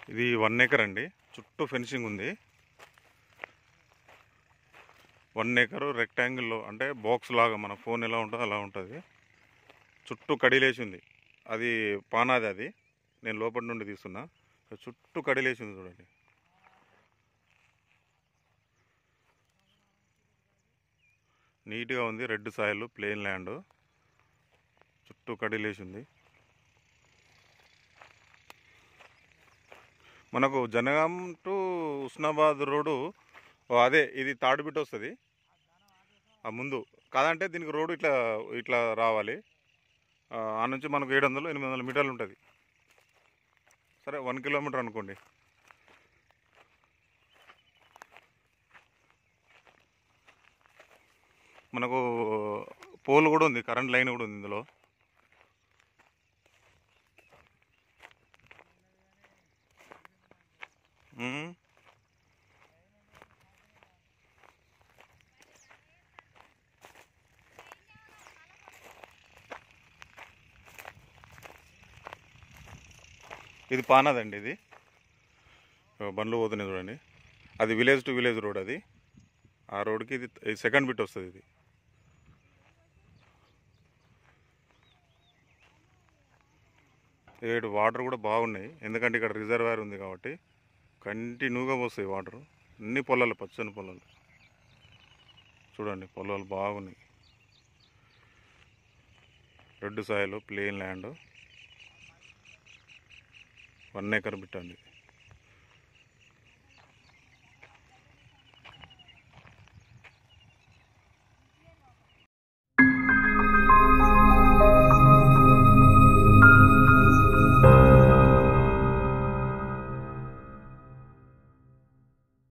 ఇది one acre అండి చుట్టూ ఫెన్సింగ్ ఉంది వన్ ఏకర్ రెక్టాంగిల్లో అంటే బాక్స్ లాగా మన ఫోన్ ఎలా ఉంటుందో అలా ఉంటుంది చుట్టూ కడిలేసి ఉంది అది పానాది అది నేను లోపల నుండి తీస్తున్నా చుట్టూ కడిలేసి ఉంది చూడండి నీట్గా ఉంది రెడ్ సాయిల్ ప్లెయిన్ ల్యాండ్ చుట్టూ కడిలేసి ఉంది మనకు జనగాం టు ఉస్నాబాద్ రోడ్డు ఓ అదే ఇది తాడు బిట్ వస్తుంది ఆ ముందు కాదంటే దీనికి రోడ్డు ఇట్లా ఇట్లా రావాలి ఆ ఆ నుంచి మనకు ఏడు వందలు ఎనిమిది వందల మీటర్లు ఉంటుంది సరే వన్ కిలోమీటర్ అనుకోండి మనకు పోల్ కూడా ఉంది కరెంట్ లైన్ కూడా ఉంది ఇందులో మ్మ్. ఇది పానదండి ఇది ఓ, బండ్లు పోతున్నాయి చూడండి అది విలేజ్ టు విలేజ్ రోడ్ అది ఆ రోడ్కి ఇది ఇది సెకండ్ బిట్ వస్తుంది ఇది ఏడు వాటర్ కూడా బాగున్నాయి ఎందుకంటే ఇక్కడ రిజర్వాయర్ ఉంది కాబట్టి కంటిన్యూగా పోస్తాయి వాటర్ అన్ని పొలాలు పచ్చని పొలాలు చూడండి పొలాలు బాగున్నాయి red soil plain land one acre bit అండి